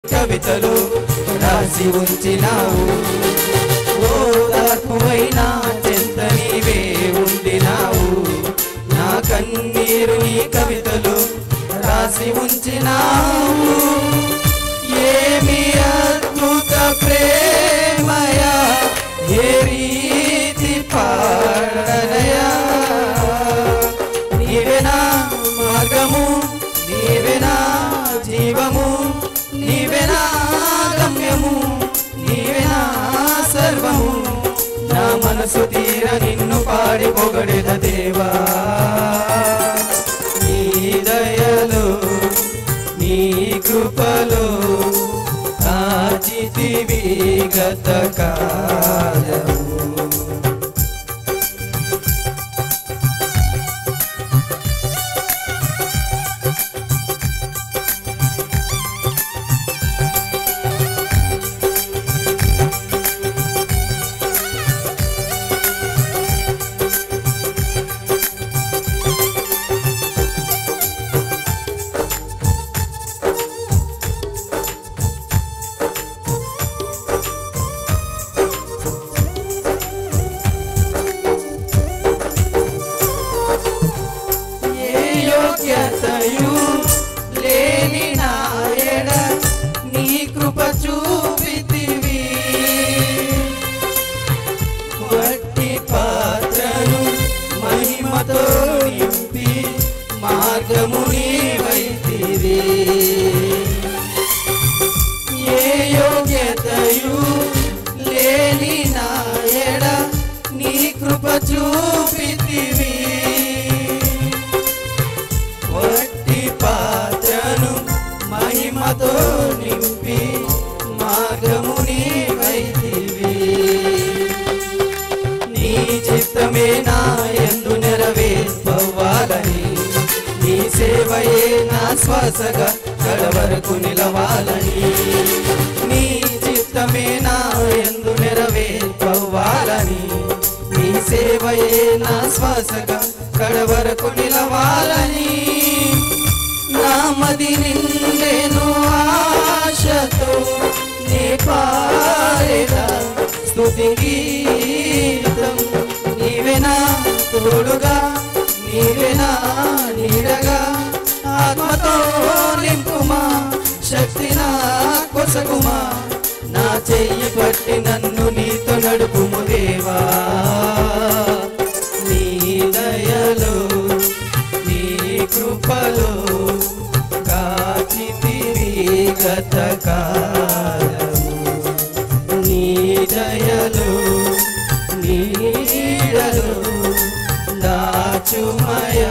కవితలు రాసి ఉంచినావు ఓదార్పువైనా చెంత నీవే ఉండినావు నా కన్నీరు నీ కవితలు రాసి ఉంచినావు ఏమి అద్భుత ప్రేమయా ఏ రీతి పాడనయా నీవేనా మార్గము నీవేనా జీవము నీవేనా గమ్యము నీవేనా సర్వము నా మనసు తీర నిన్ను పాడి పొగడెద దేవా నీ దయలో నీ కృపలో కాచితివి గత కాలము ఏ యోగ్యతయు లేని నాయడ నీ కృప చూపితివి వట్టి పాత్రను మహిమతో నింపి మార్గము నీవైతివి ఏ యోగ్యతయు లేని నాయడ నీ కృప చూపితివి వట్టి పాత్రను మహిమతో నింపి మార్గము నీవైతివి నీ చిత్తమే నా ఎందు నెరవేర్పవ్వాలని నీ సేవయే నా శ్వాసగా కడవరకు నిలవాలని నీ చిత్తమే నా ఎందు నెరవేర్పవ్వాలని నీ సేవయే నా శ్వాసగా కడవరకు నిలవాలని నామది నిండెను ఆశతో నీ పారేద స్తుతి గీతం నీవెనా తోడుగా నీవెనా నీడగా ఆత్మతో నింపుమా శక్తి నా కొసగుమా నా చెయ్యి పట్టి నన్ను నీతో నడుపుము దేవా నీ దయలో నీ కృపలో కాచితివి గత కాలము నీ దయలో నీ నీడలో దాచుమయ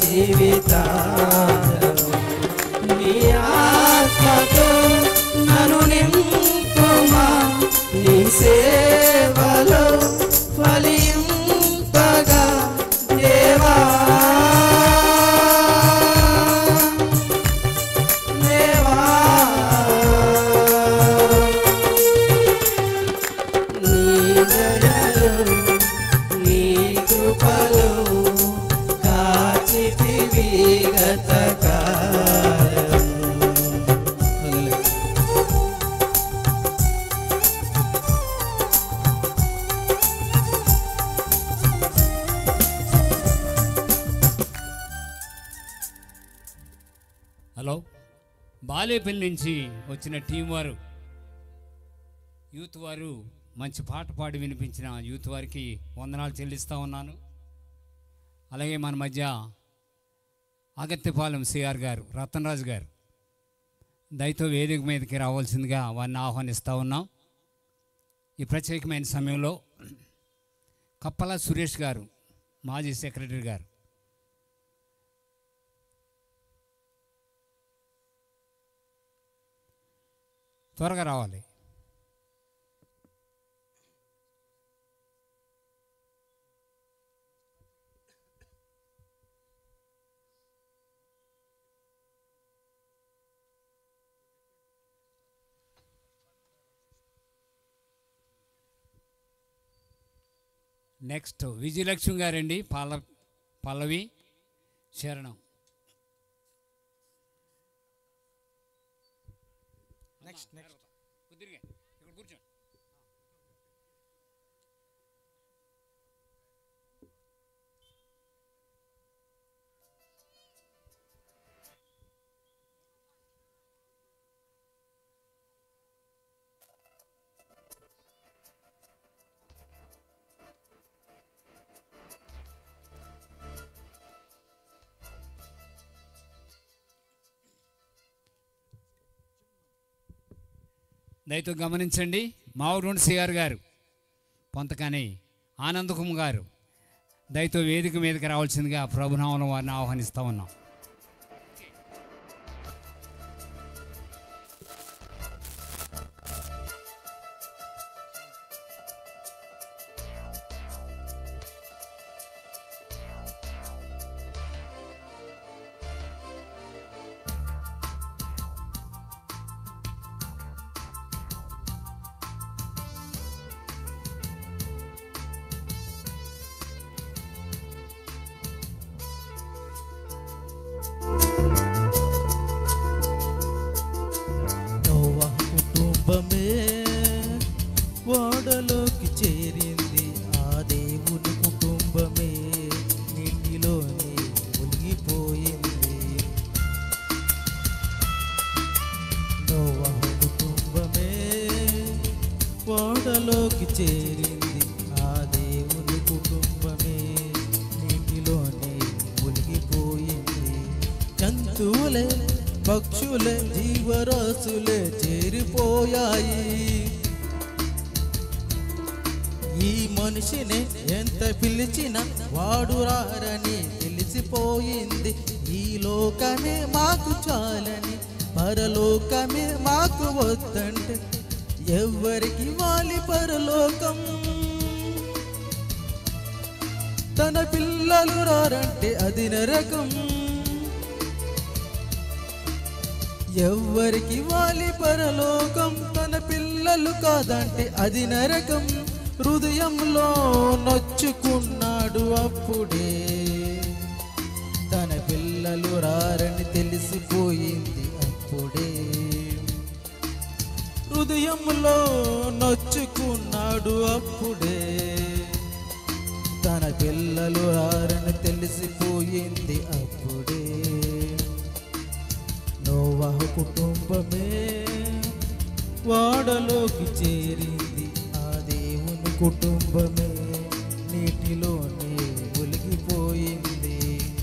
జీవితాలను నీ ఆత్మతో నన్ను నింపుమా నీ సేవలో ఫలింపగా దేవా దేవా నీ దయలో నీ కృపలో కాచితివి గత కాలం హలో బాలేపల్లి నుంచి వచ్చిన టీం వారు యూత్ వారు మంచి పాట పాడి వినిపించిన యూత్ వారికి వందనాలు చెల్లిస్తూ ఉన్నాను అలాగే మన మధ్య అగత్యపాలెం సిఆర్ గారు రతన్రాజు గారు దయతో వేదిక మీదకి రావాల్సిందిగా వారిని ఆహ్వానిస్తూ ఉన్నాం ఈ ప్రత్యేకమైన సమయంలో కప్పల సురేష్ గారు మాజీ సెక్రటరీ గారు త్వరగా రావాలి నెక్స్ట్ విజయలక్ష్మి గారండి పాల పల్లవి శరణం నెక్స్ట్ నెక్స్ట్ కుదిరిగా ఇక్కడ కూర్చోండి దయతో గమనించండి మా ఊరు సిఆర్ గారు పొంతకాని ఆనందకుమ్ గారు దయతో వేదిక మీదకి రావాల్సిందిగా ప్రభునామం వారిని ఆహ్వానిస్తూ ఉన్నాం నోవా కుటుంబమే ఓడలోకి చేరింది ఆ దేవుని కుటుంబమే నీటిలోనే మునిగిపోయింది నోవా కుటుంబమే ఓడలోకి చేరింది ఆ దేవుని కుటుంబమే నీటిలోనే మునిగిపోయింది జంతువులే పక్షులే జీవరాశులే చేరిపోయాయి ఈ మనిషిని ఎంత పిలిచినా వాడు రారని తెలిసిపోయింది ఈ లోకమే మాకు చాలని పరలోకమే మాకు వద్దంటే ఎవరికి వాలి పరలోకం తన పిల్లలు రారంటే అది నరకం ఎవ్వరికి వాలి పరలోకం తన పిల్లలు కాదంటే అది నరకం హృదయంలో నొచ్చుకున్నాడు అప్పుడే తన పిల్లలు రారని తెలిసిపోయింది అప్పుడే హృదయంలో నొచ్చుకున్నాడు అప్పుడే తన పిల్లలు రారని తెలిసిపోయింది అప్పుడే నోవాహు కుటుంబమే వాడలోకి చేరింది ఆ దేవుని కుటుంబమే నీటిలోనే ఒలిగిపోయింది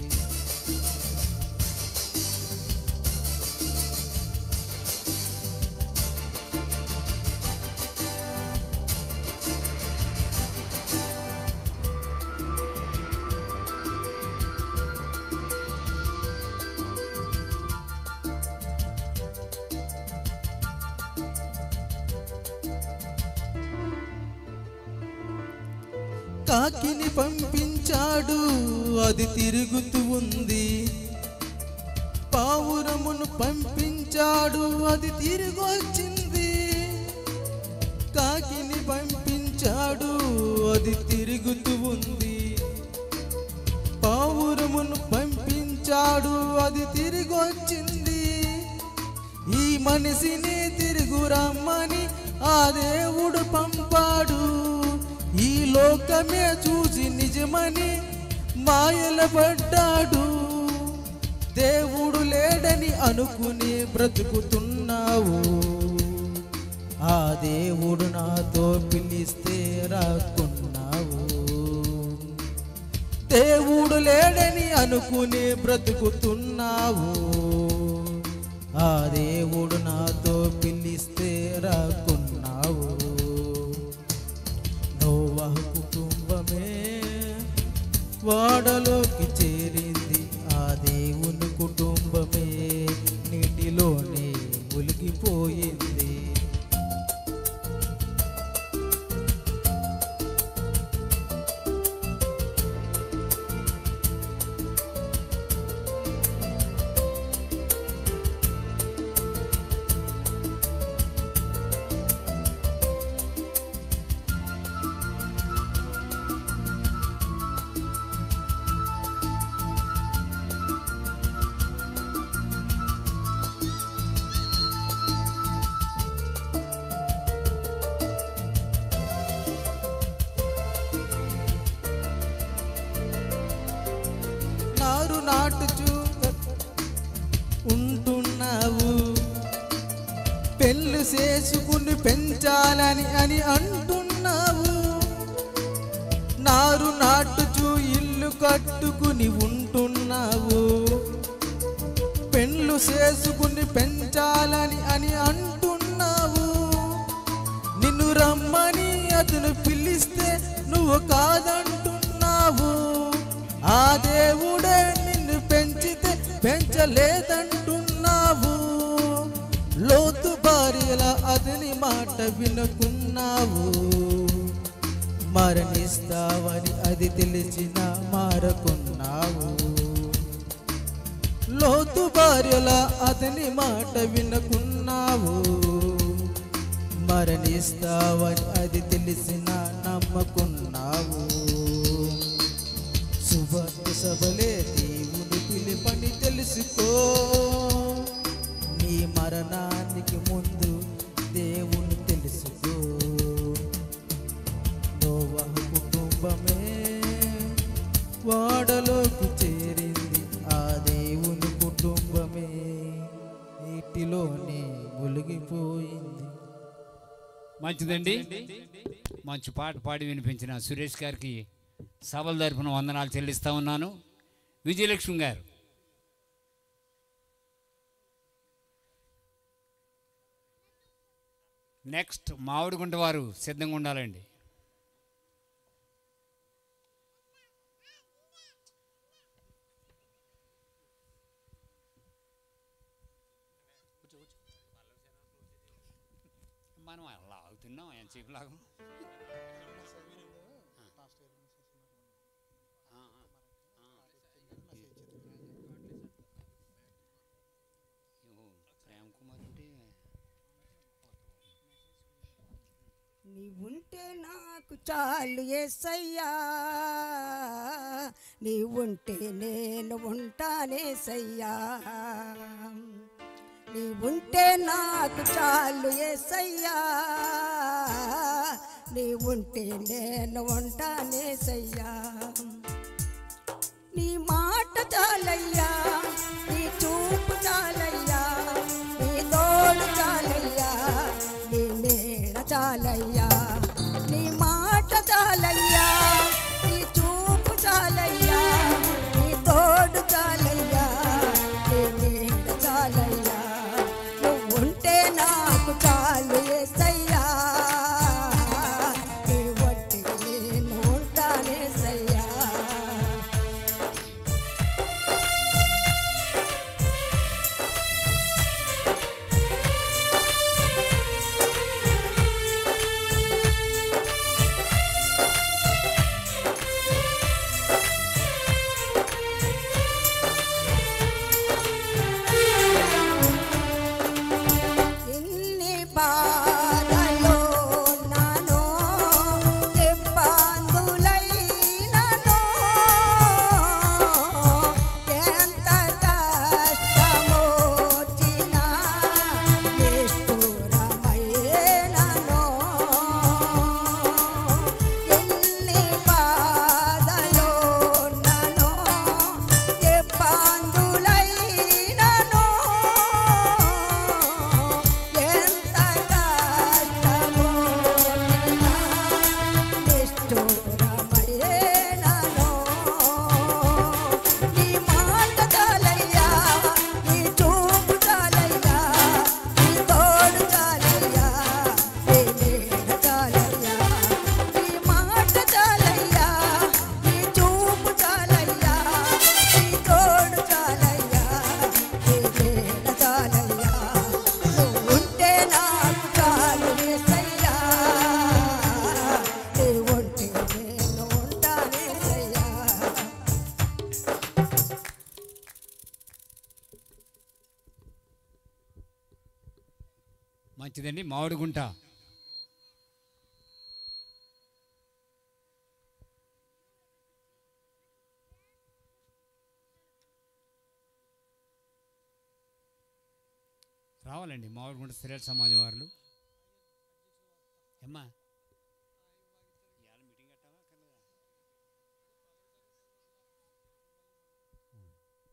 కాకిని పంపించాడు అది తిరుగుతూ ఉంది పావురమును పంపించాడు అది తిరిగొచ్చింది కాకిని పంపించాడు అది తిరుగుతూ ఉంది పావురమును పంపించాడు అది తిరిగొచ్చింది ఈ మనిషిని తిరుగు రమ్మని ఆ దేవుడు పంపాడు ఈ లోకమే చూసి నిజమని మాయల పడ్డాడు దేవుడు లేడని అనుకుని బ్రతుకుతున్నావు ఆ దేవుడు నాతో పిలిస్తే రాకున్నావు దేవుడు లేడని అనుకుని బ్రతుకుతున్నావు ఆ దేవుడు నాతో పిలిస్తే రాకున్నావు నోవా కుటుంబమే వాడలోకి చేరింది ఆ దేవుని కుటుంబమే నీటిలోనే మునిగిపోయింది నాటుచు ఉంటున్నావు పెళ్లి చేసుకుని పెంచాలని అని అంటున్నావు నారు నాటుచు ఇల్లు కట్టుకుని ఉంటున్నావు పెళ్లు చేసుకుని పెంచాలని అని అంటున్నావు నిన్ను రమ్మని అతను పిలిస్తే నువ్వు కాదంటున్నావు ఆ దేవుడే నిన్ను పెంచితే పెంచలేదంటున్నావు లోతు భార్యల అతని మాట వినుకున్నావు మరణిస్తావని అది తెలిసిన మారకున్నావు లోతు భార్యల అతని మాట వినుకున్నావు మరణిస్తావని అది తెలిసిన నమ్మకున్నావు సుభద్ర సభలే దేవుని పిలిపని తెలుసుకో నీ మరణానికి ముందు దేవుని తెలుసుకో నోవహ కుటుంబమే వాడలోకి చేరింది ఆ దేవుని కుటుంబమే నీటిలోనే మునిగిపోయింది మంచిదండి మంచి పాట పాడి వినిపించిన సురేష్ గారికి సభల తరపున వందనాలు చెల్లిస్తా ఉన్నాను విజయలక్ష్మి గారు నెక్స్ట్ మామిడిగుంట వారు సిద్ధంగా ఉండాలండి మనం అలా ఆగుతున్నాం ఎంతసేపు లాగా ప్రేమ్ కుమార్ అంటే నీవుంటే నాకు చాలు ఏసయ్యా నీవుంటే నేను ఉంటానేసయ్యా నీవుంటే నాకు చాలు ఏసయ్యా నీవుంటే నేను ఉంటానేసయ్యా నీ మాట చాలయ్యా నీ చూపు చాలయ్యా నీ తోడు చాలయ్యా నీ నీడ చాలయ్యా నీ మాట చాలయ్యా నీ చూపు చాలయ్యా నీ తోడు చాలయ్యా నీ నీడ చాలయ్యా నువ్వుంటే నాకు చాలు ఏసయ్యా నీ వట్టి నేను ఉంటానేసయ్యా ఎన్ని బాధలో నానో ఇబ్బందులైననో ఎంత కష్టమొచ్చినా నిష్ఠురమయ్యేననో ఎన్ని బాధలో నానో ఇబ్బందులైననో ఎంత కష్టమొచ్చినా నిష్ఠురమయ్యేననో నీ మాట చాలయ్యా నీ చూపు చాలయ్యా నీ తోడు చాలయ్యా నీ నీడ చాలయ్యా నీ మాట చాలయ్యా నీ చూపు చాలయ్యా నీ తోడు చాలయ్యా నీ నీడ చాలయ్యా నువ్వుంటే నాకు చాలు యేసయ్యా నీ ఉంటే నేను ఉంటానేసయ్యా మంచిదండి మామిడిగుంట రావాలండి మామిడిగుంట స్త్రీల సమాజం వారు అమ్మా ఇవాళ మీటింగ్ కట్టాలా అక్కర్లేదా?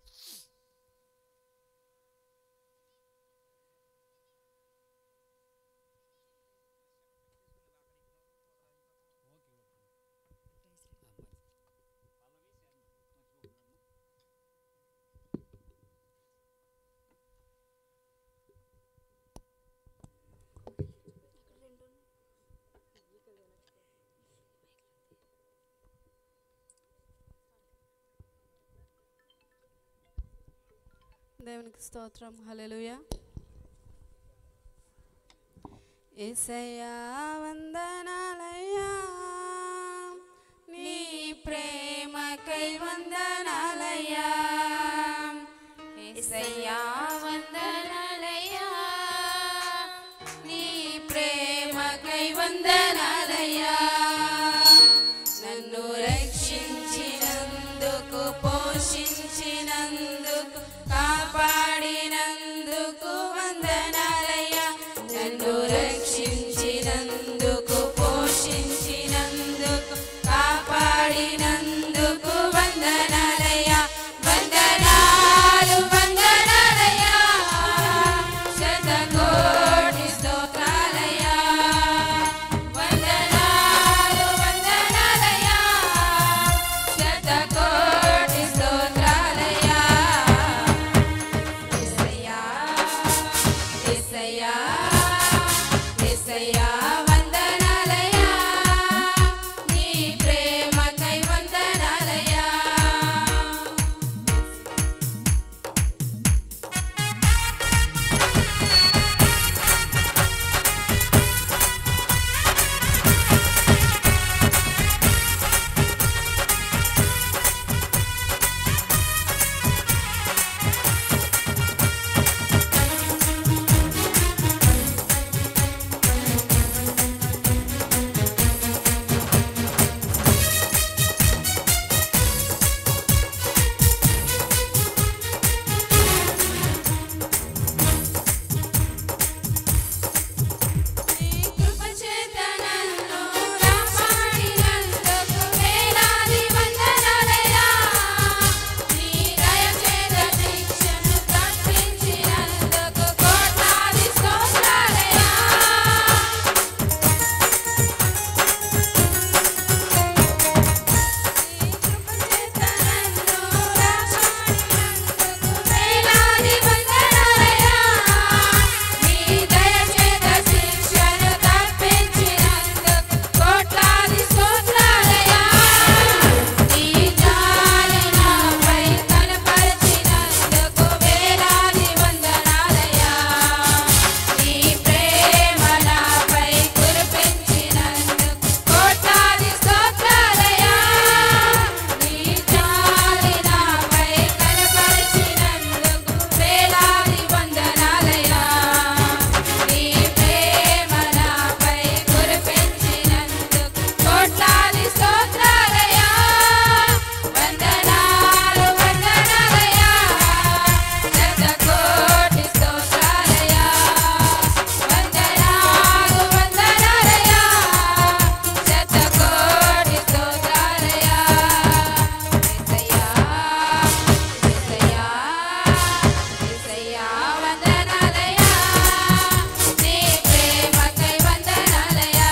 దేవునికి స్తోత్రం హల్లెలూయా ఏసయ్యా వందనాలయ్యా నీ ప్రేమకై వందనాలయ్యా ఏసయ్యా వందనాలయ్యా నీ ప్రేమకై వందనాలయ్యా నన్ను రక్షించినందుకు పోషించినందుకు కాపాడినందుకు వందనాలయ్యా నన్ను రక్షించినందుకు పోషించినందుకు కాపాడినందుకు వందనాలయ్యా వందనాలు వందనాలయ్యా శతకోటి స్తోత్రాలయ్యా వందనాలు వందనాలయ్యా శతకోటి స్తోత్రాలయ్యా యేసయ్యా యేసయ్యా యేసయ్యా వందనాలయ్యా నీ ప్రేమకై వందనాలయ్యా నీ కృప చేత నన్ను కాపాడినందుకు వేలాది వందనాలయ్యా నీ దయ చేత శిక్షను తప్పించినందుకు కోట్లాది స్తోత్రాలయ్యా నీ కృప చేత నన్ను కాపాడినందుకు వేలాది వందనాలయ్యా నీ దయ చేత శిక్షను తప్పించినందుకు కోట్లాది స్తోత్రాలయ్యా నీ జాలి నాపై కనపరిచినందుకు వేలాది వందనాలయ్యా నీ ప్రేమ నాపై కురిపించినందుకు కోట్లాది స్తోత్రాలయ్యా నీ జాలి నాపై కనపరిచినందుకు వేలాది వందనాలయ్యా నీ ప్రేమ నాపై కురిపించినందుకు కోట్లాది స్తోత్రాలయ్యా వందనాలు వందనాలయ్యా శతకోటి స్తోత్రాలయ్యా వందనాలు వందనాలయ్యా శతకోటి స్తోత్రాలయ్యా యేసయ్యా యేసయ్యా యేసయ్యా వందనాలయ్యా నీ ప్రేమకై వందనాలయ్యా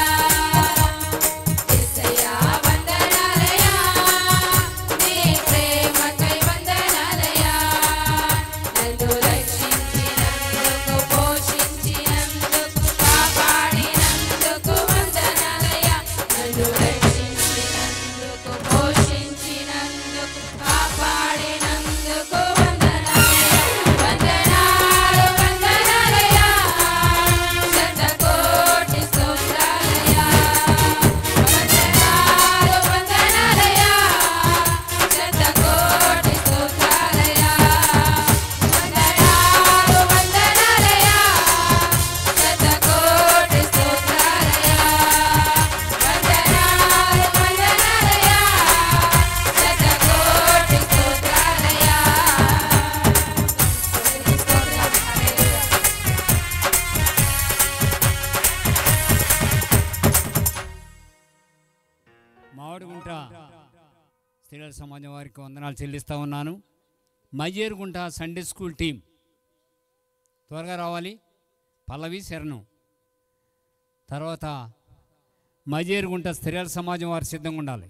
యేసయ్యా వందనాలయ్యా నీ ప్రేమకై వందనాలయ్యా నన్ను రక్షించినందుకు పోషించినందుకు కాపాడినందుకు వందనాలయ్యా నన్ను రక్షించినందుకు పోషించినందుకు కాపాడినందుకు వందనాలయ్యా వందనాలు వందనాలయ్యా శతకోటి స్తోత్రాలయ్యా వందనాలు వందనాలయ్యా శతకోటి స్తోత్రాలయ్యా వందనాలు వందనాలయ్యా శతకోటి స్తోత్రాలయ్యా వందనాలు వందనాలయ్యా శతకోటి స్తోత్రాలయ్యా మామిడిగుంట స్త్రీల సమాజం వారికి వందనాలు చెల్లిస్తూ ఉన్నాను మైజేరుగుంట సండే స్కూల్ టీం త్వరగా రావాలి పల్లవి శరణం తర్వాత మైజేరుగుంట స్త్రీల సమాజం వారు సిద్ధంగా ఉండాలి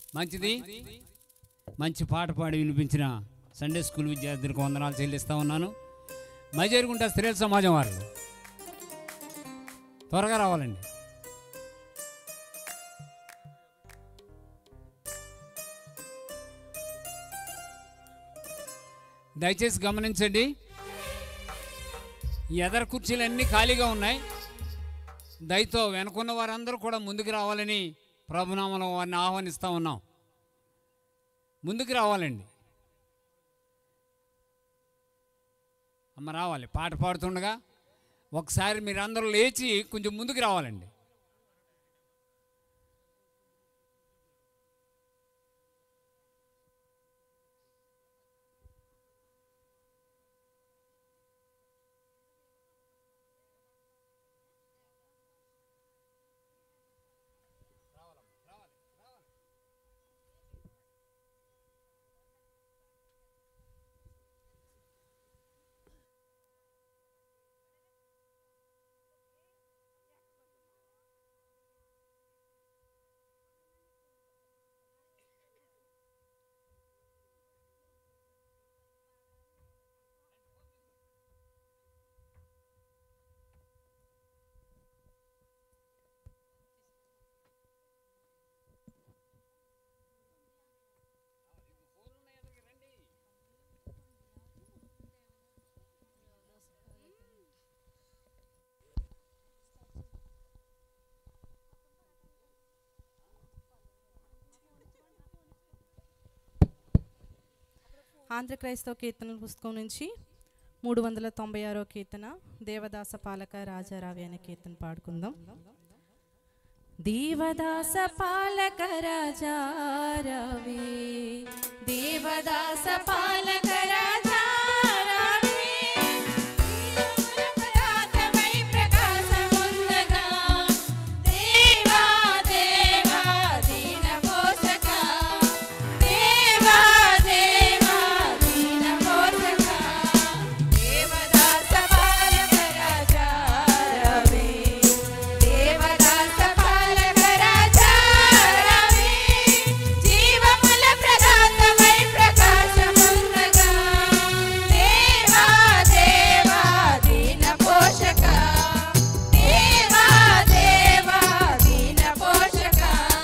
మంచిది మంచి పాట పాడి వినిపించిన సండే స్కూల్ విద్యార్థులకు వందనాలు చెల్లిస్తూ ఉన్నాను మైజేరుగుంట స్త్రీల సమాజం వారు త్వరగా రావాలండి దయచేసి గమనించండి ఈ ఎదర కుర్చీలు అన్నీ ఖాళీగా ఉన్నాయి దయతో వెనుకున్న వారందరూ కూడా ముందుకు రావాలని ప్రభునామలో వారిని ఆహ్వానిస్తూ ఉన్నాం ముందుకు రావాలండి అమ్మ రావాలి పాట పాడుతుండగా ఒకసారి మీరందరూ లేచి కొంచెం ముందుకు రావాలండి ఆంధ్ర క్రైస్తవ కీర్తనల పుస్తకం నుంచి మూడు వందల తొంభై ఆరో కీర్తన దేవదాస పాలక రాజారావి అనే కీర్తన పాడుకుందాం దేవదాస పాలక రాజారావి దేవదాస పాలక రాజారావి ప్రకాశమై ప్రకాశముందగా దేవా దేవా దీన పోషక దేవా దేవా దీన పోషక దేవదాస పాలక రాజా రవి దేవదాస పాలక రాజా రవి జీవముల ప్రదాతమై ప్రకాశముందగా దేవా దేవా దీన పోషక దేవా దేవా దీన పోషక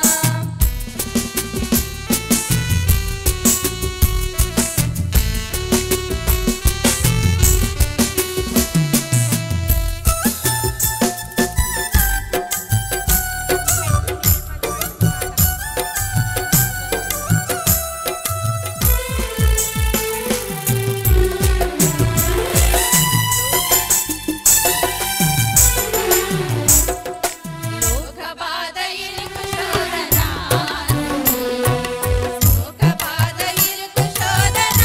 లోకబాధ ఇరుకు శోధన లోకబాధ ఇరుకు శోధన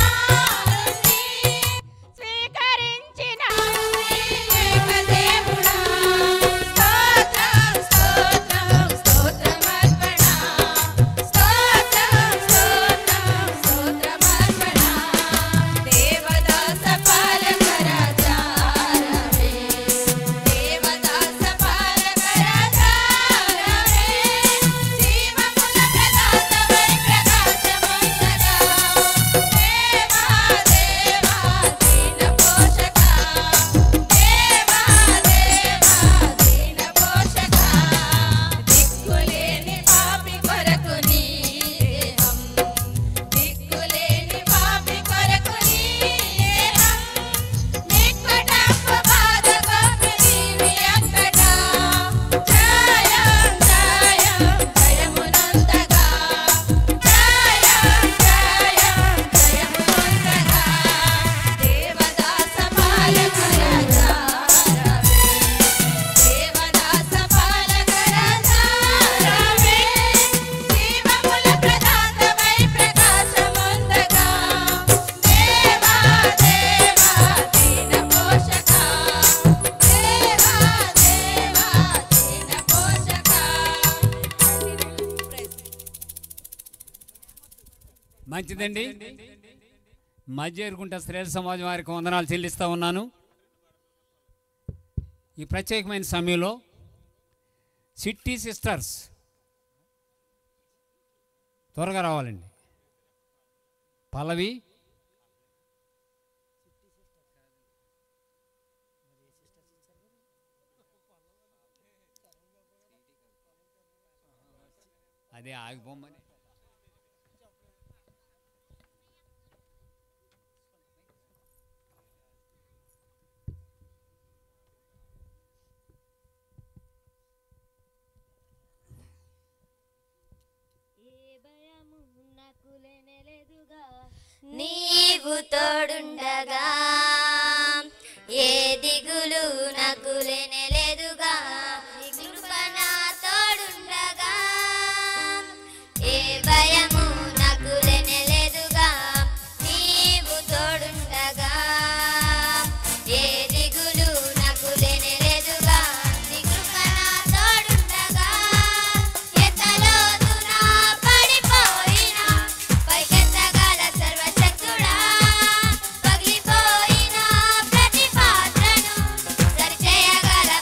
స్వీకరించిన ఏకదేవుడా స్తోత్రం స్తోత్రం స్తోత్రమర్పణ స్తోత్రం స్తోత్రం స్తోత్రమర్పణ దేవదాస పాలక రాజా రవే దేవదాస పాలక రాజా రవే జీవముల ప్రదాతమై ప్రకాశమంతగా దేవా దేవా దీన పోషక దేవా దేవా దీన పోషక దిక్కులేని పాపి కొరకు నీ దేహం దిక్కులేని పాపి కొరకు నీ దేహం నిక్కటపు బాధ గొప్ప నీవి అక్కట జయం జయం జయమునందగా జయం జయం జయమునందగా దేవదాస పాలక రాజా రవే దేవదాస పాలక రాజా రవే జీవముల ప్రదాతమై ప్రకాశముందగా దేవా దేవా దీన పోషక దేవా దేవా దీన పోషక మంచిదండి మధ్య ఎరుగుంట స్త్రీల సమాజం వారికి వందనాలు చెల్లిస్తూ ఉన్నాను ఈ ప్రత్యేకమైన సమయంలో సిటీ సిస్టర్స్ త్వరగా రావాలండి పల్లవి అదే ఆగిపోమని నీవు తోడుండగా ఏ దిగులు నాకు లేనేలేదుగా కృపణ తోడుండగా ఏ భయము నాకు లేనేలేదుగా నీవు తోడుండగా ఏ దిగులు నాకు లేనేలేదుగా నీ కృపణ తోడుండగా ఎత్తలోతున పడిపోయినా పైకెత్తగల సర్వశక్తుడా పగిలిపోయిన ప్రతి పాత్రను సరిచేయగల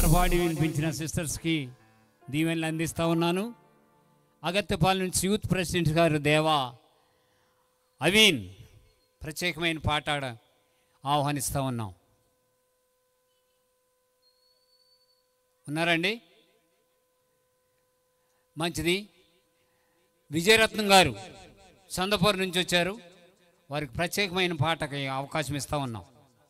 పాడి వినిపించిన సిస్టర్స్కి దీవెనలు అందిస్తూ ఉన్నాను అగత్యపాలెం నుంచి యూత్ ప్రెసిడెంట్ గారు దేవా అవీన్ ప్రత్యేకమైన పాట ఆహ్వానిస్తూ ఉన్నాం ఉన్నారండి మంచిది విజయరత్నం గారు చందపూర్ నుంచి వచ్చారు వారికి ప్రత్యేకమైన పాటకి అవకాశం ఇస్తూ ఉన్నాం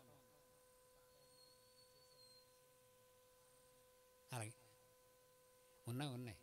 అలాగే ఉన్నాయి ఉన్నాయి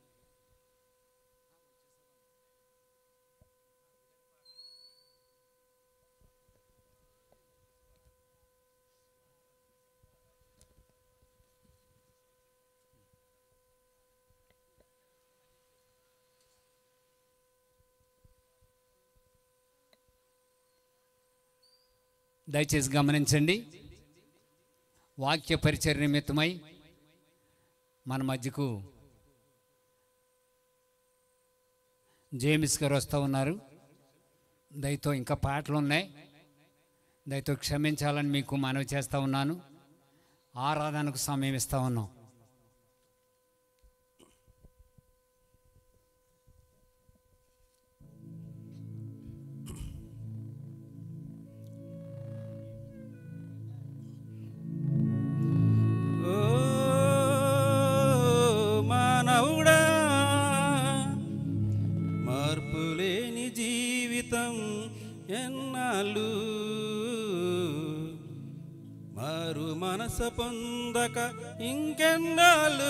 దయచేసి గమనించండి వాక్య పరిచయ నిమిత్తమై మన మధ్యకు జేమిస్ గారు వస్తూ ఉన్నారు దయతో ఇంకా పాటలు ఉన్నాయి దయతో క్షమించాలని మీకు మనవి చేస్తూ ఉన్నాను ఆరాధనకు సమయం ఇస్తూ ఉన్నాం ఓ మానవుడా మార్పులేని జీవితం ఎన్నాళ్ళు మారు మనస పొందక ఇంకెన్నాళ్ళు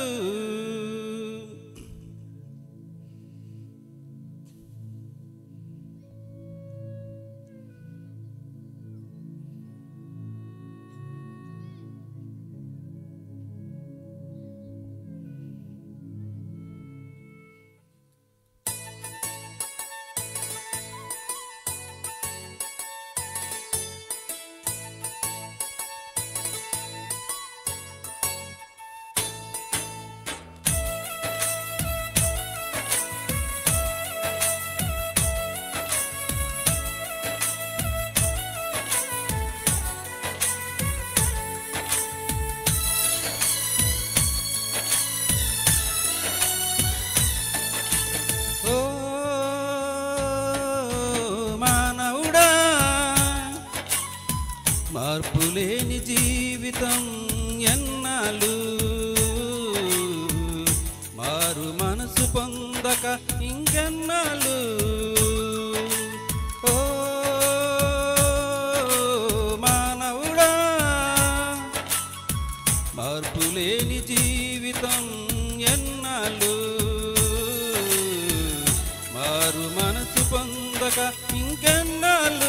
ఓ మానవుడా మార్పులేని జీవితం ఎన్నాళ్ళు మారు మనసు పొందక ఇంకెన్నాళ్ళు ఓ మానవుడా మార్పులేని జీవితం ఎన్నాళ్ళు మారు మనసు పొందక ఇంకెన్నాళ్ళు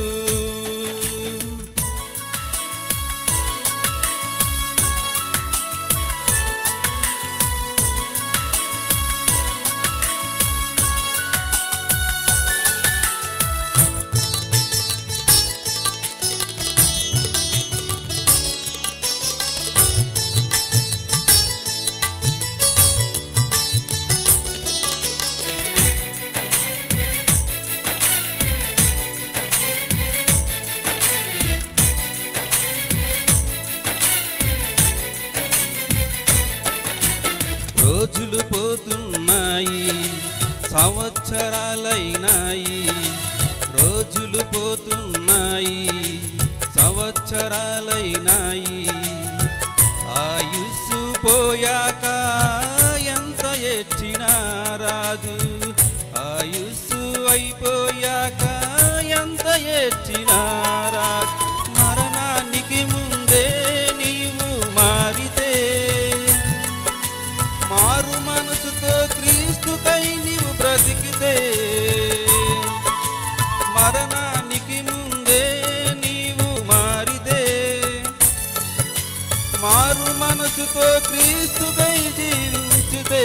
రోజులు పోతున్నాయి సంవత్సరాలైనాయి రోజులు పోతున్నాయి సంవత్సరాలైనాయి ఆయుస్సు పోయాక ఎంత ఎచ్చినా రాదు ఆయుస్సు అయిపోయాక ఎంత ఎచ్చినా రాదు మరణానికి ముందే నీవు మారితే మారు మనసుతో క్రీస్తుకై నీవు బ్రతికితే మరణానికి ముందే నీవు మారితే మారు మనసుతో క్రీస్తుకై జీవించితే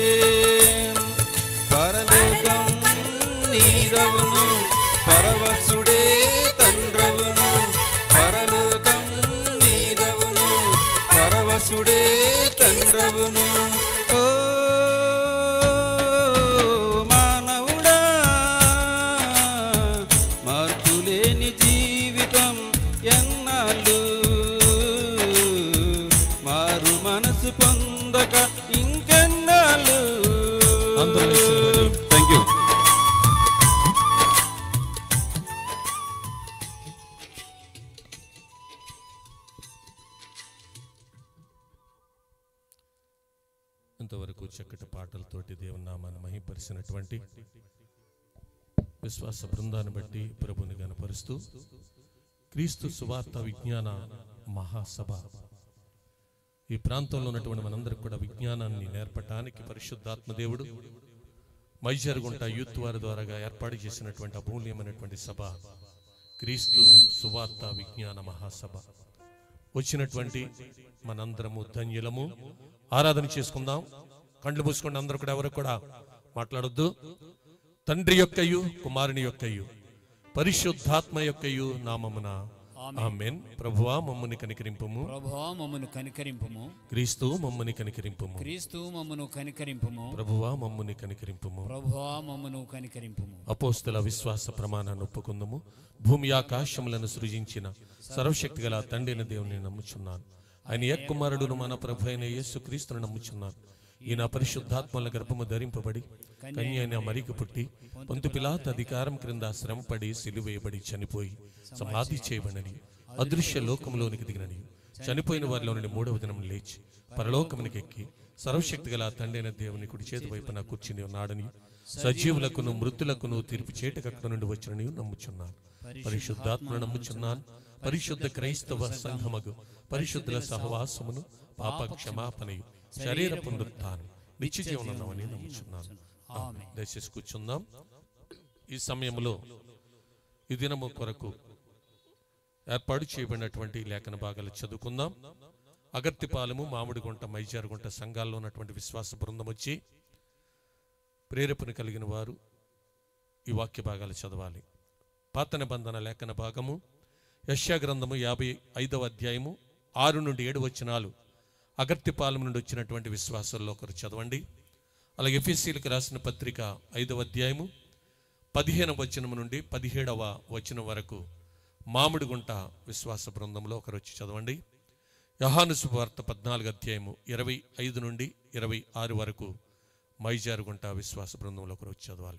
పరలోకం నీరవును పరవశుడే తండ్రవును పరలోకం నీరవును పరవశుడే తండ్రవును ఓ మానవుడా మార్పులేని జీవితం ఎన్నాళ్ళు మారు మనసు పొంద ఇంతవరకు చక్కటి పాటలతోటి దేవుని నామాన్ని మహిపరిచినటువంటి విశ్వాస బృందాన్ని బట్టి ప్రభుని గనపరుస్తూ క్రీస్తు సువార్త విజ్ఞాన మహాసభ ఈ ప్రాంతంలో ఉన్నటువంటి మనందరికి కూడా విజ్ఞానాన్ని నేర్పటానికి పరిశుద్ధాత్మ దేవుడు మైజరుగుంట యూత్ వారి ద్వారాగా ఏర్పాటు చేసినటువంటి అమూల్యమైనటువంటి సభ క్రీస్తు సువార్త విజ్ఞాన మహాసభ వచ్చినటువంటి మనందరము ధన్యులము ఆరాధన చేసుకుందాం కండ్లు మూసుకొని అందరూ కూడా ఎవరు కూడా మాట్లాడొద్దు తండ్రి యొక్కయు కుమారుని యొక్కయు పరిశుద్ధాత్మ యొక్కయు నామమున ఆమెన్ ప్రభువా మమ్ముని కనికరింపుము ప్రభువా మమ్మను కనికరింపుము క్రీస్తు మమ్ముని కనికరింపుము క్రీస్తు మమ్మను కనికరింపుము ప్రభువా మమ్ముని కనికరింపుము ప్రభువా మమ్మను కనికరింపుము అపోస్తల విశ్వాస ప్రమాణాన్ని ఒప్పుకుందము భూమి ఆకాశములను సృజించిన సర్వశక్తి గల తండ్రిని దేవుని నమ్ముచున్నాను ఆయన ఎక్కుమారుడును మన ప్రభు అయిన యేసుక్రీస్తును నమ్ముచున్నాను ఈయన పరిశుద్ధాత్మల గర్భము ధరింపబడి కన్య అయిన మరికి పుట్టి పొంతు పిలాత అధికారం క్రింద శ్రమపడి సిలువేయబడి చనిపోయి సమాధి చేయబడని అదృశ్య లోకంలోనికి దిగినని చనిపోయిన వారిలో నుండి మూడవ దినం లేచి పరలోకమునికి ఎక్కి సర్వశక్తి గల తండ్రైన దేవుని కుడి చేతి వైపున కూర్చుని ఉన్నాడని సజీవులకును మృతులకును తీర్పు చేటకక్కడ నుండి వచ్చినని నమ్ముచున్నాను పరిశుద్ధాత్మను నమ్ముచున్నాను పరిశుద్ధ క్రైస్తవ సంఘమగు పరిశుద్ధుల సహవాసమును పాప క్షమాపణయు శరీర పునరుత్థానం నిత్య జీవనమని నమ్ముచున్నాను ఆమేన్. దయచేసి కూర్చుందాం ఈ సమయంలో ఈ దినము కొరకు ఏర్పాటు చేయబడినటువంటి లేఖన భాగాలు చదువుకుందాం అగర్తిపాలెము మామిడిగుంట మైజారుగుంట సంఘాల్లో ఉన్నటువంటి విశ్వాస బృందం వచ్చి ప్రేరేపణ కలిగిన వారు ఈ వాక్య భాగాలు చదవాలి పాత నిబంధన లేఖన భాగము యశ్యా గ్రంథము యాభై ఐదవ అధ్యాయము ఆరు నుండి ఏడు వచనాలు అగర్తిపాలెం నుండి వచ్చినటువంటి విశ్వాసాల్లో ఒకరు చదవండి అలాగే ఎఫ్ఎస్సీలకు రాసిన పత్రిక ఐదవ అధ్యాయము పదిహేనవ వచనం నుండి పదిహేడవ వచనం వరకు మామిడిగుంట విశ్వాస బృందంలో ఒకరు వచ్చి చదవండి యహాను సువార్త పద్నాలుగు అధ్యాయము ఇరవై ఐదు నుండి ఇరవై ఆరు వరకు మైజారుగుంట విశ్వాస బృందంలో ఒకరు వచ్చి చదవాలి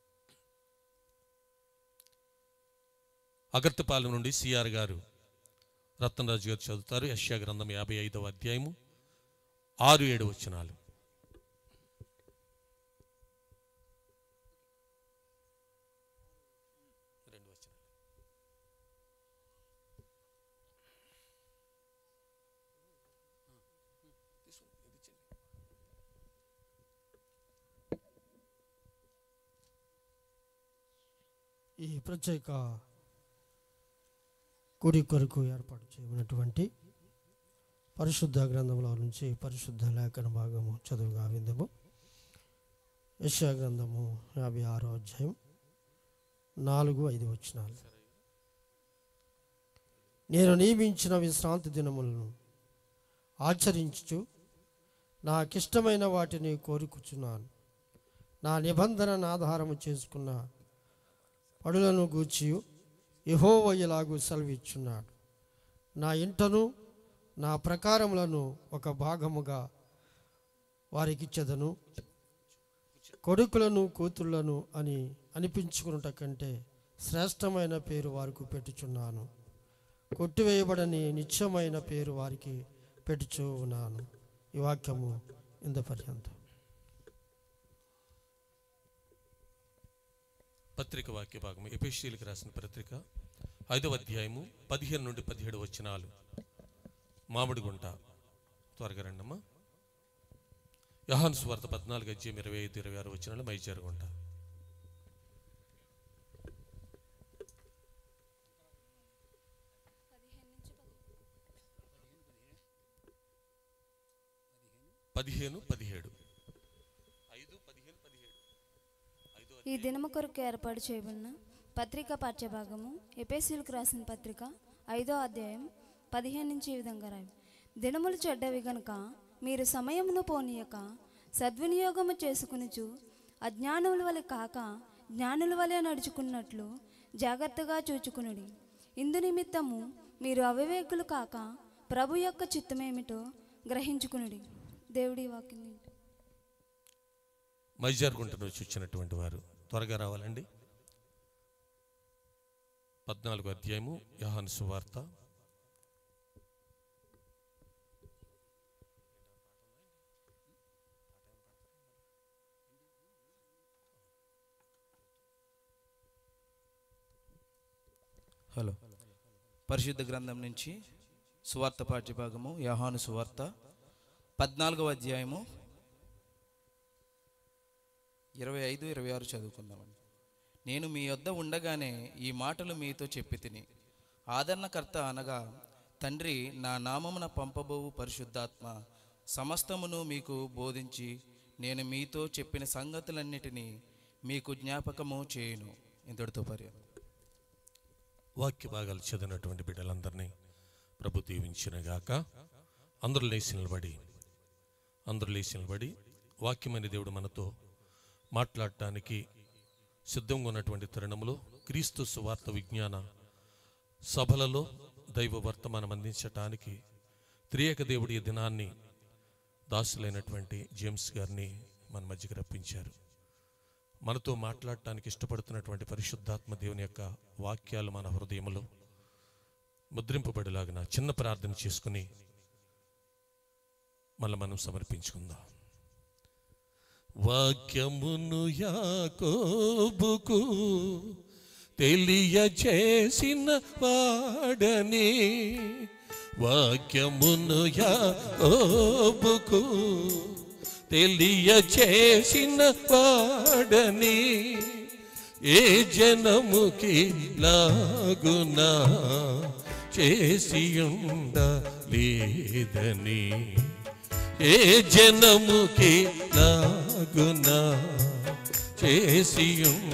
అగర్తపాలెం నుండి సిఆర్ గారు రత్నరాజు గారు చదువుతారు యశ్యా గ్రంథం యాభై ఐదవ అధ్యాయము ఆరు ఏడు వచనాలు రెండు వచనాలు ఈ ప్రత్యేక కుడి కొరకు ఏర్పాటు చేయబడినటువంటి పరిశుద్ధ గ్రంథంలో నుంచి పరిశుద్ధ లేఖన భాగము చదువుగా విందము యశా గ్రంథము యాభై ఆరో అధ్యాయం నాలుగు ఐదు వచనాలు నేను నియమించిన విశ్రాంతి దినములను ఆచరించుచు నాకిష్టమైన వాటిని కోరుకుచున్నాను నా నిబంధనను ఆధారము చేసుకున్న పడులను గూర్చి యహోవయ్యలాగు సెలవిచ్చున్నాడు నా ఇంటను నా ప్రకారములను ఒక భాగముగా వారికిచ్చెదను కొడుకులను కూతుళ్లను అని అనిపించుకున్నట కంటే శ్రేష్టమైన పేరు వారికి పెట్టుచున్నాను కొట్టివేయబడని నిత్యమైన పేరు వారికి పెట్టుచూ ఉన్నాను ఈ వాక్యము ఇంత పర్యంతం పత్రిక వాక్య భాగం ఎపిషీలకు రాసిన పత్రిక ఐదవ అధ్యాయము పదిహేను నుండి పదిహేడు వచనాలు మామిడిగుంట త్వరగా రండమ్మా యహాన్ స్వార్త పద్నాలుగు అధ్యాయం ఇరవై ఐదు ఇరవై ఆరు వచనాలు మైజారుగుంట పదిహేను పదిహేడు ఐదు పదిహేను పదిహేడు ఐదు ఈ దినము కొరకు ఏర్పాటు చేయబడిన పత్రిక పాఠ్యభాగము ఎపేసీలకు రాసిన పత్రిక ఐదో అధ్యాయం పదిహేను నుంచి ఈ విధంగా రాయి దినములు చెడ్డవి గనుక మీరు సమయమును పోనీయక సద్వినియోగము చేసుకునిచు అజ్ఞానుల వలె కాక జ్ఞానుల వలె నడుచుకున్నట్లు జాగ్రత్తగా చూచుకునుడి ఇందు నిమిత్తము మీరు అవివేకులు కాక ప్రభు యొక్క చిత్తమేమిటో గ్రహించుకునుడి దేవుడి వాక్యం వింటూ. మైజార్గుంట నుంచి వచ్చినటువంటి వారు త్వరగా రావాలండి పద్నాలుగు అధ్యాయము యహాను సువార్త హలో పరిశుద్ధ గ్రంథం నుంచి సువార్త పాఠ్యభాగము యహాను సువార్త పద్నాలుగవ అధ్యాయము ఇరవై ఐదు ఇరవై ఆరు చదువుకుందామండి నేను మీ యొద్ద ఉండగానే ఈ మాటలు మీతో చెప్పి తిని ఆదరణకర్త అనగా తండ్రి నా నామమున పంపబోవు పరిశుద్ధాత్మ సమస్తమును మీకు బోధించి నేను మీతో చెప్పిన సంగతులన్నిటినీ మీకు జ్ఞాపకము చేయును ఇంతటితో పర్యాలు వాక్య భాగాలు చదివినటువంటి బిడ్డలందరినీ ప్రభు దీవించిన గాక అందరూ లేచి నిలబడి అందరూ లేచి నిలబడి వాక్యమైన దేవుడు మనతో మాట్లాడటానికి సిద్ధంగా ఉన్నటువంటి తరుణంలో క్రీస్తు సువార్త విజ్ఞాన సభలలో దైవ వర్తమానం అందించటానికి త్రియేక దేవుడి ఈ దినాన్ని దాసులైనటువంటి జేమ్స్ గారిని మన మధ్యకి రప్పించారు మనతో మాట్లాడటానికి ఇష్టపడుతున్నటువంటి పరిశుద్ధాత్మ దేవుని యొక్క వాక్యాలు మన హృదయంలో ముద్రింపబడేలాగిన చిన్న ప్రార్థన చేసుకుని మళ్ళీ మనం సమర్పించుకుందాం వాక్యమును యాకోబుకు తెలియచేసిన వాడని వాక్యమును యాకోబుకు తెలియచేసిన వాడని ఏ జనముకి లాగునా చేసి లేదని ఏ జనముకి లాగునా చేసి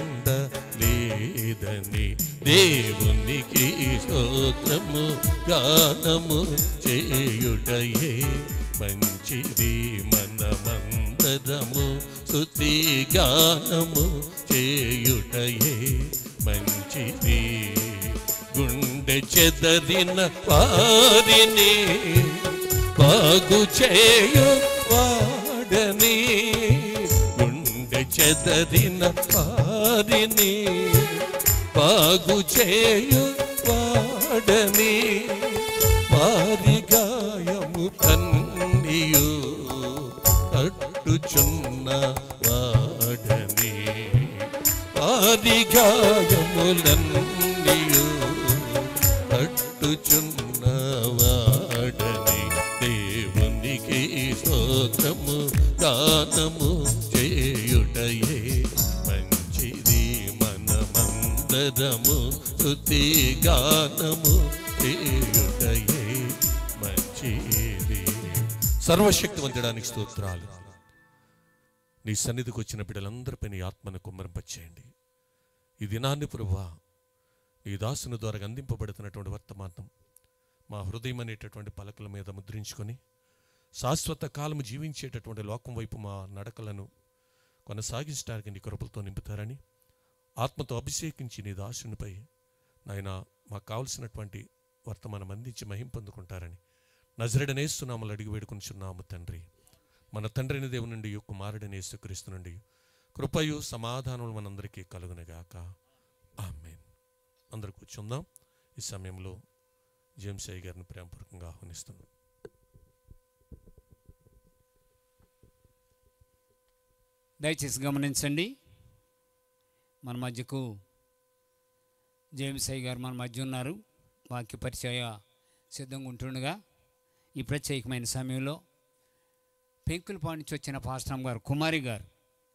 లేదని దేవునికి స్తోత్రము గానము చేయుటయే మంచిది మనమందరము స్తుతి గానము చేయుటయే మంచిది గుండె చెదరిన వారిని బాగు చేయు వాడని గుండె చెదరిన వారిని బాగు చేయు వాడని వారి గాయము కన్నియు కట్టుచున్న వాడని వారి గాయములన్నీయు కట్టుచున్న వాడని దేవునికి స్తోత్రము గానము చేయుటయే మంచిది మనమందరము స్తుతి గానము చేయుటయే మంచిది సర్వశక్తివంతడానికి స్తోత్రాలు నీ సన్నిధికి వచ్చిన బిడ్డలందరిపై నీ ఆత్మను కుమ్మరింపచేయండి ఈ దినాన్ని ప్రభువా నీ దాసుని ద్వారా అందింపబడుతున్నటువంటి వర్తమానం మా హృదయం అనేటటువంటి పలకల మీద ముద్రించుకొని శాశ్వత కాలము జీవించేటటువంటి లోకం వైపు మా నడకలను కొనసాగించడానికి నీ కృపలతో నింపుతారని ఆత్మతో అభిషేకించి నీ దాసునిపై నాయన మాకు కావలసినటువంటి వర్తమానం అందించి మహిం పొందుకుంటారని నజరడనేస్తున్నామలు అడిగి వేడుకొనిచున్నాము తండ్రి మన తండ్రిని దేవుని నుండి కుమారుడిని యేసుక్రీస్తు నుండి కృపయు సమాధానం మనందరికీ కలుగునగాక ఆమెన్ అందరూ కూర్చుందాం ఈ సమయంలో జేమ్స్ అయ్య గారిని ప్రేమపూర్వకంగా ఆహ్వానిస్తున్నాం దయచేసి గమనించండి మన మధ్యకు జేమ్స్ అయ్య గారు మన మధ్య ఉన్నారు వాక్య పరిచయ సిద్ధంగా ఉంటుండగా ఈ ప్రత్యేకమైన సమయంలో పెంకులపాడు నుంచి వచ్చిన పాస్టమ్ గారు కుమారి గారు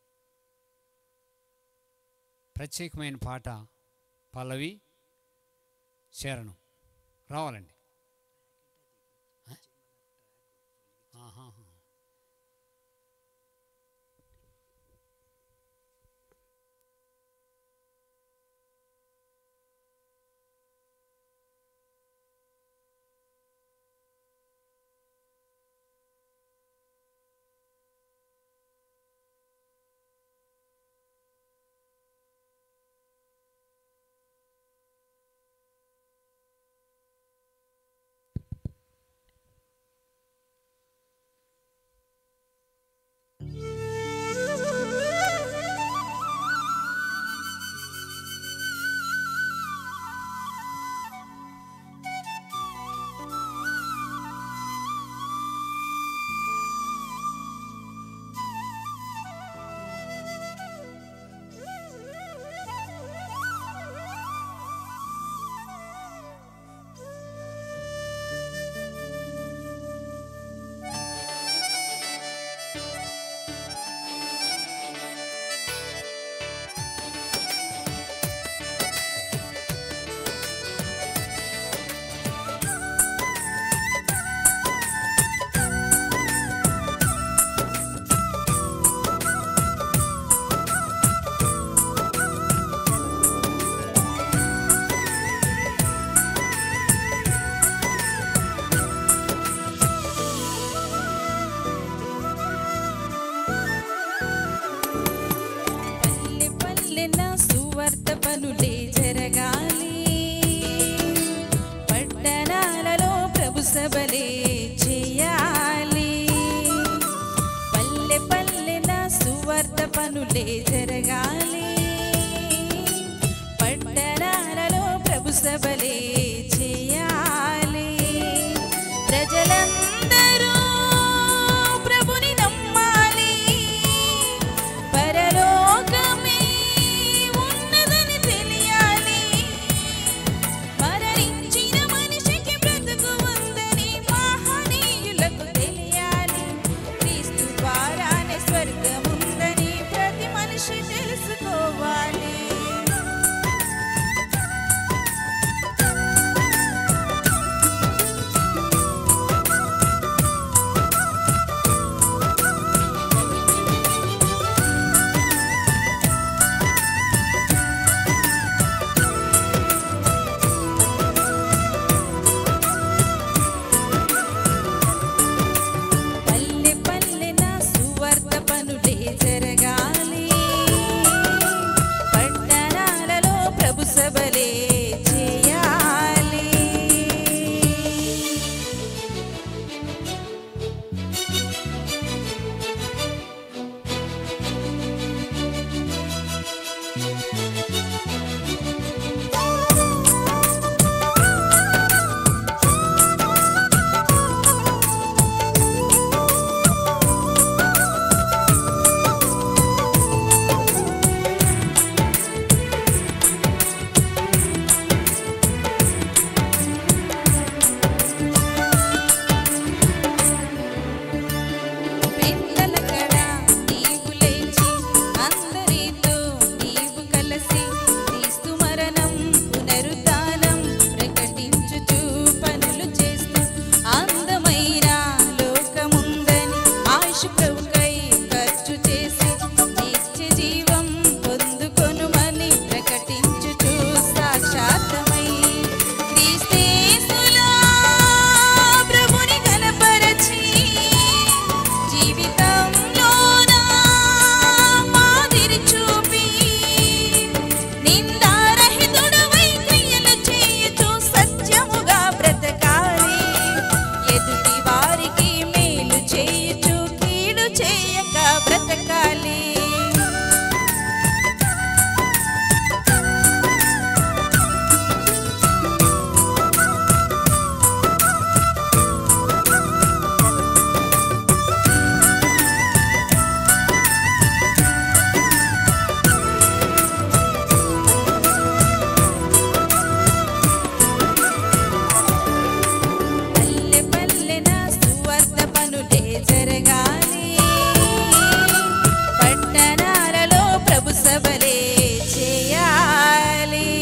ప్రత్యేకమైన పాట పల్లవి శరణం రావాలండి ఆ? ఆహాహా. ప్రభుసబలే చేయాలి పల్లె పల్లెన సువార్త పనులే జరగాలి పట్టణాలలో ప్రభుసబలే చేయాలి ప్రజలందరూ ప్రభుని నమ్మాలి పరలోకమే ఉన్నదని తెలియాలి మరణించిన మనిషికి బ్రతుకు ఉందని మహనీయులకు తెలియాలి క్రీస్తు ద్వారానే స్వర్గముందని ప్రతి మనిషి తెలుసుకోవాలి పల్లె పల్లెన సువార్త పనులే జరగాలి పట్టణాలలో ప్రభు సభలే చేయాలి పిల్లలకడ నీవు లేచి అందరితో నీవు కలిసి క్రీస్తు మరణం పునరుద్ధానం ప్రకటించుచు పనులు చేస్తూ అందమైన లోకముందని ఆయుష్ ప్రభుకై ఖర్చు చేసి నిత్య జీవం పొందుకొనుమని ప్రకటించుచు సాక్షాత్తమై క్రీస్తేసులా ప్రభుని కనపరచి జీవితంలోన మాదిరి చూపి నిందారహితుడవై క్రియలు చేయుచు సత్యముగా బ్రతకాలి ఎదుటి వారికి మేలు చేయుచు కీడు చేయక బ్రతకాలి పల్లె పల్లెన సువార్త పనులే జరగాలి పట్టణాలలో ప్రభు సభలే చేయాలి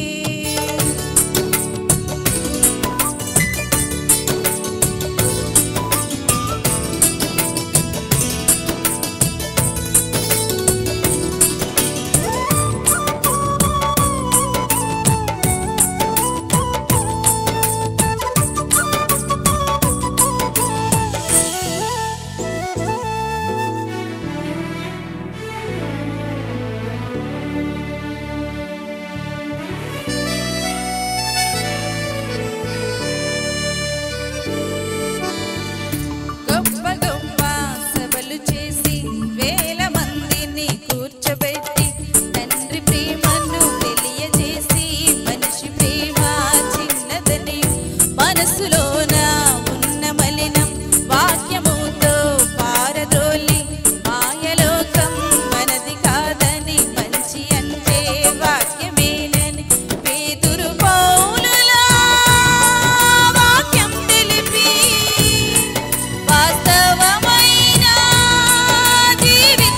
గొప్ప గొప్ప సభలు చేసి వేల మందిని కూర్చోబెట్టి తండ్రి ప్రేమను తెలియజేసి మనిషి ప్రేమ చిన్నదని మనసులోన ఉన్న మలినం వాక్యముతో పారదోలి మాయలోకం మనది కాదని మంచి అంటే వాక్యమేనని పేతురు పౌలులా వాక్యం తెలిపి వాస్తవమైన జీవి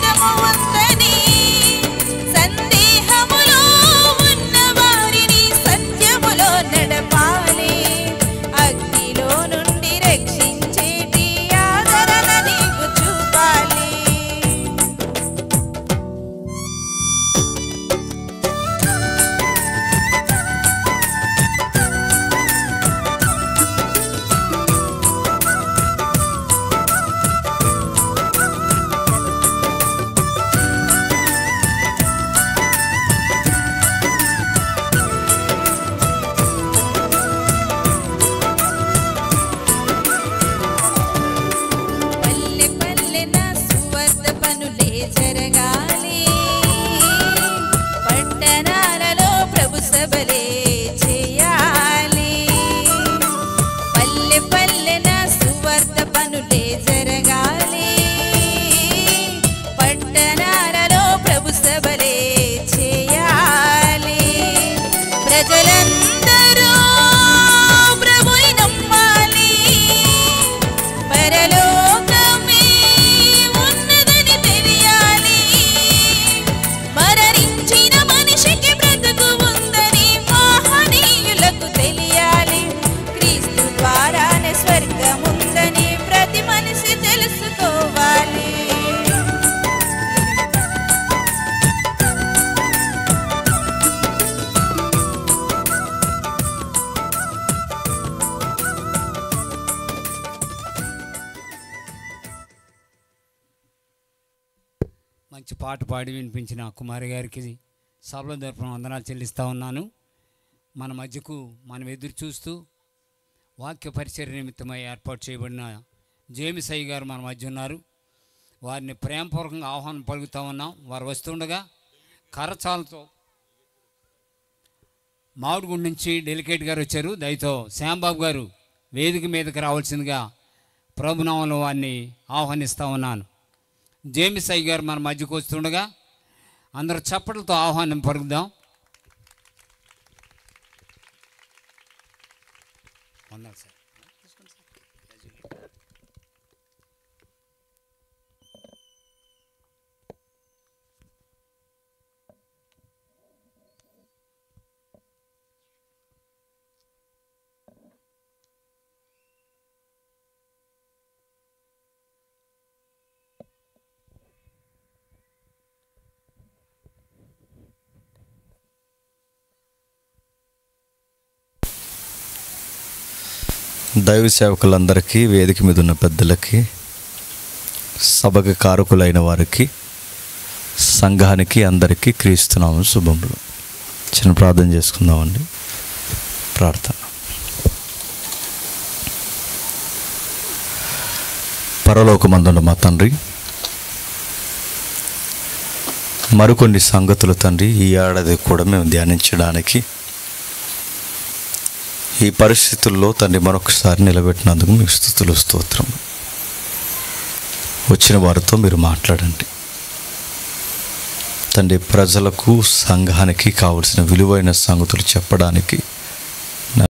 పనులే జరగాలి పట్టణాలలో ప్రభు సభలే చేయాలి పల్లె పల్లెన సువార్త పనులే జరగాలి పట్టణాలలో ప్రభు సభలే చేయాలి ప్రజలందరూ ప్రభుని నమ్మాలి పరలోకమే ఉన్నదని తెలియాలి మరణించిన మనిషికి బ్రతుకు ఉందని మహనీయులకు తెలియాలి క్రీస్తు ద్వారానే స్వర్గం ఉందని ప్రతి మనిషి తెలుసుకోవాలి మంచి పాట పాడి వినిపించిన కుమారి గారికి సభల తరపున వందనాలు చెల్లిస్తూ ఉన్నాను మన మధ్యకు మనం ఎదురు చూస్తూ వాక్య పరిచర్య నిమిత్తమై ఏర్పాటు చేయబడిన జేమిస్ అయ్య గారు మన మధ్య ఉన్నారు వారిని ప్రేమపూర్వకంగా ఆహ్వానం పలుకుతూ ఉన్నాం వారు వస్తుండగా కరచాలతో మామిడిగుండ నుంచి డెలికేట్ గారు వచ్చారు దయతో శ్యాంబాబు గారు వేదిక మీదకి రావాల్సిందిగా ప్రభునామంలో వారిని ఆహ్వానిస్తూ ఉన్నాను జేమిస్ అయ్య గారు మన మధ్యకు వస్తుండగా అందరూ చప్పట్లతో ఆహ్వానం పలుకుదాం వందనాలు సార్ దైవ సేవకులందరికీ వేదిక మీద ఉన్న పెద్దలకి సభకు కారకులైన వారికి సంఘానికి అందరికీ క్రీస్తున్నాము శుభములు చిన్న ప్రార్థన చేసుకుందామండి ప్రార్థన పరలోకమందున్న మా తండ్రి మరికొన్ని సంగతులు తండ్రి ఈ ఏడాది కూడా మేము ధ్యానించడానికి ఈ పరిస్థితుల్లో తండ్రి మరొకసారి నిలబెట్టినందుకు మీకు స్థుతులు స్తోత్రం వచ్చిన వారితో మీరు మాట్లాడండి తండ్రి ప్రజలకు సంఘానికి కావలసిన విలువైన సంగతులు చెప్పడానికి